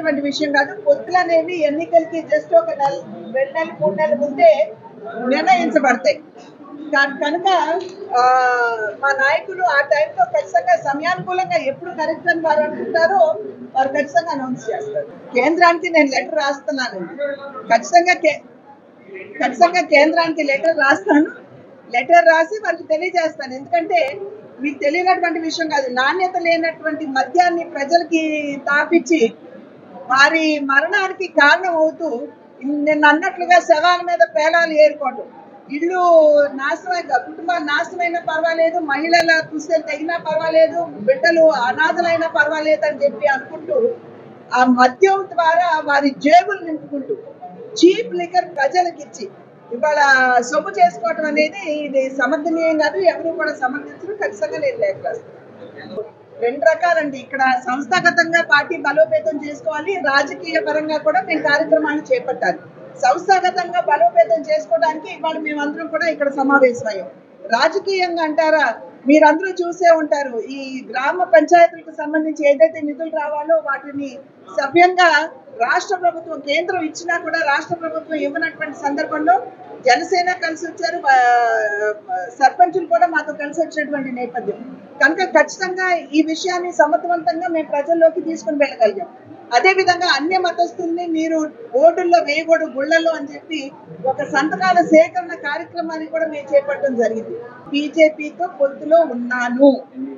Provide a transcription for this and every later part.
తెలియనటువంటి విషయం కాదు పొత్తులు అనేవి ఎన్నికలకి జస్ట్ ఒక నెల రెండు నెలలు మూడు నెలల ముందే నిర్ణయించబడతాయి కా- కనుక ఆ, మా నాయకులు ఆ టైంలో ఖచ్చితంగా సమయానుకూలంగా ఎప్పుడు కరెక్ట్ అని వారు అనుకుంటారో వారు ఖచ్చితంగా అనౌన్స్ చేస్తారు కేంద్రానికి నేను లెటర్ రాస్తున్నాను ఖచ్చితంగా కే- ఖచ్చితంగా కేంద్రానికి లెటర్ రాస్తాను లెటర్ రాసి వాళ్ళకి తెలియజేస్తాను ఎందుకంటే మీకు తెలియనటువంటి విషయం కాదు నాణ్యత లేనటువంటి మద్యాన్ని ప్రజలకి తాపిచ్చి వారి మరణానికి కారణం అవుతూ నిన్న అన్నట్లుగా శవాల మీద పేలాలు ఏరుకోవటం ఇల్లు నాశనమై కుటుంబాలు నాశనమైనా పర్వాలేదు మహిళల దుస్తులు తగినా పర్వాలేదు బిడ్డలు అనాథలైనా పర్వాలేదు అని చెప్పి అనుకుంటూ ఆ మద్యం ద్వారా వారి జేబులు నింపుకుంటూ చీప్ లిక్కర్ ప్రజలకు ఇచ్చి ఇవాళ సొమ్ము చేసుకోవటం అనేది ఇది సమర్థనీయం కాదు ఎవరు కూడా సమర్థించరు ఖచ్చితంగా నేను లేఖ రాస్తాను. రెండు రకాలండి ఇక్కడ సంస్థాగతంగా పార్టీ బలోపేతం చేసుకోవాలి రాజకీయ పరంగా కూడా మేము కార్యక్రమాన్ని చేపట్టాలి సంస్థాగతంగా బలోపేతం చేసుకోవడానికి ఇవాళ మేమందరం కూడా ఇక్కడ సమావేశమయ్యాం రాజకీయంగా అంటారా మీరందరూ చూసే ఉంటారు ఈ గ్రామ పంచాయతీలకు సంబంధించి ఏదైతే నిధులు రావాలో వాటిని సవ్యంగా రాష్ట్ర ప్రభుత్వం కేంద్రం ఇచ్చినా కూడా రాష్ట్ర ప్రభుత్వం ఇవ్వనటువంటి సందర్భంలో జనసేన కలిసి వచ్చారు ఆ, సర్పంచులు కూడా మాతో కలిసి వచ్చినటువంటి నేపథ్యం కనుక ఖచ్చితంగా ఈ విషయాన్ని సమర్థవంతంగా మేము ప్రజల్లోకి తీసుకుని వెళ్ళగలిగాం అదే విధంగా అన్య మతస్థుల్ని మీరు ఓటుల్లో వేయకూడదు గుళ్ళల్లో అని చెప్పి ఒక సంతకాల సేకరణ కార్యక్రమాన్ని కూడా మేము చేపట్టడం జరిగింది బీజేపీతో పొత్తులో ఉన్నాను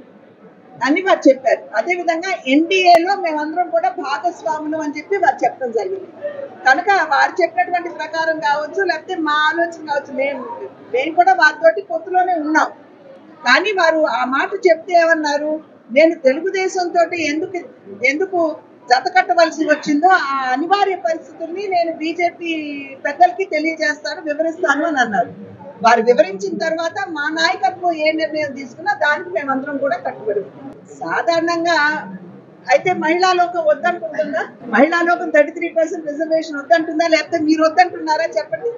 అని వారు చెప్పారు అదే విధంగా ఎన్డీఏలో మేమందరం కూడా భాగస్వాములు అని చెప్పి వారు చెప్పడం జరిగింది కనుక వారు చెప్పినటువంటి ప్రకారం కావచ్చు లేకపోతే మా ఆలోచన కావచ్చు మేము మేము కూడా వారితోటి పొత్తులోనే ఉన్నాం కానీ వారు ఆ మాట చెప్తే ఏమన్నారు నేను తెలుగుదేశంతో ఎందుకు ఎందుకు జతకట్టవలసి వచ్చిందో ఆ అనివార్య పరిస్థితుల్ని నేను బీజేపీ పెద్దలకి తెలియజేస్తాను వివరిస్తాను అని అన్నారు వారు వివరించిన తర్వాత మా నాయకత్వం ఏ నిర్ణయం తీసుకున్నా దానికి మేమందరం కూడా కట్టుబడి ఉన్నాం. సాధారణంగా అయితే మహిళా లోకం వద్దనుకుంటుందా మహిళా లోకం థర్టీ త్రీ పర్సెంట్ రిజర్వేషన్ వద్దంటుందా లేకపోతే మీరు వద్దంటున్నారా చెప్పండి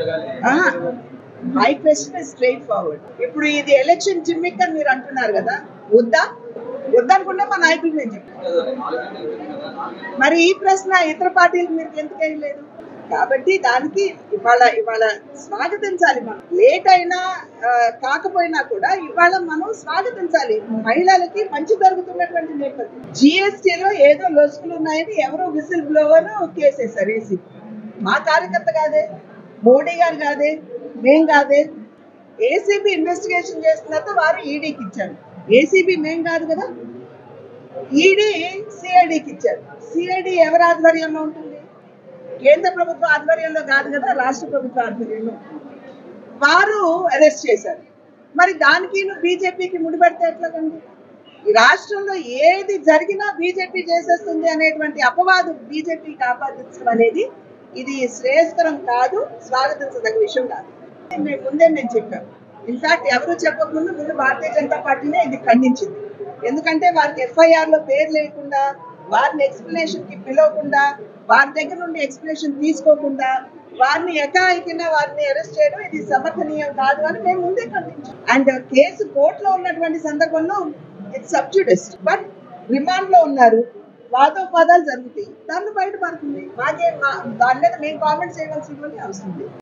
మై క్వశ్చన్ స్ట్రైట్ ఫార్వర్డ్ ఇప్పుడు ఇది ఎలక్షన్ జిమ్మిక్ అని మీరు అంటున్నారు కదా వద్దా వద్దనుకుంటే మా నాయకులు నేను చెప్పాను మరి ఈ ప్రశ్న ఇతర పార్టీలకు మీరు ఎందుకు వేయలేదు కాబట్టి దానికి ఇవాళ ఇవాళ స్వాగతించాలి మనం లేట్ అయినా ఆ, కాకపోయినా కూడా ఇవాళ మనం స్వాగతించాలి మహిళలకి మంచి జరుగుతున్నటువంటి నేపథ్యం జిఎస్టీలో ఏదో లొసుకులు ఉన్నాయని ఎవరో విసిల్ బ్లోవర్ కేసేసారు ఏసీ మా కార్యకర్త కాదే మోడీ గారు కాదే మేం కాదే ఏసీబీ ఇన్వెస్టిగేషన్ చేస్తున్నట్టు వారు ఈడీకి ఇచ్చారు ఏసీబీ మేం కాదు కదా ఈడీ సిఐడికి ఇచ్చారు సిఐడి ఎవరి ఆధ్వర్యంలో ఉంటుంది కేంద్ర ప్రభుత్వ ఆధ్వర్యంలో కాదు కదా రాష్ట్ర ప్రభుత్వ ఆధ్వర్యంలో వారు అరెస్ట్ చేశారు మరి దానికి బీజేపీకి ముడిపెడితే ఎట్లాగండి ఈ రాష్ట్రంలో ఏది జరిగినా బీజేపీ చేసేస్తుంది అనేటువంటి అపవాదు బీజేపీకి ఆపాదించడం అనేది ఇది శ్రేయస్కరం కాదు స్వాగతించదగ్గ విషయం కాదు మేము ముందే నేను చెప్పాను ఇన్ఫాక్ట్ ఎవరు చెప్పకముందు ముందు భారతీయ జనతా పార్టీనే ఇది ఖండించింది ఎందుకంటే వారికి ఎఫ్ఐఆర్ లో పేరు లేకుండా వారిని ఎక్స్ప్లెనేషన్ కి పిలవకుండా వారి దగ్గర నుండి ఎక్స్ప్లెనేషన్ తీసుకోకుండా వారిని ఎకాయికిన వారిని అరెస్ట్ చేయడం ఇది సమర్థనీయం కాదు అని మేము ముందే ఖండించాం అండ్ కేసు కోర్టులో ఉన్నటువంటి సందర్భంలో ఇట్స్ సబ్జుడిస్ట్ బట్ రిమాండ్ లో ఉన్నారు వాదోపాదాలు జరుగుతాయి దాన్ని బయటపడుతుంది మాకే మా- దాని మీద మేము కామెంట్ చేయవలసినటువంటి అవసరం లేదు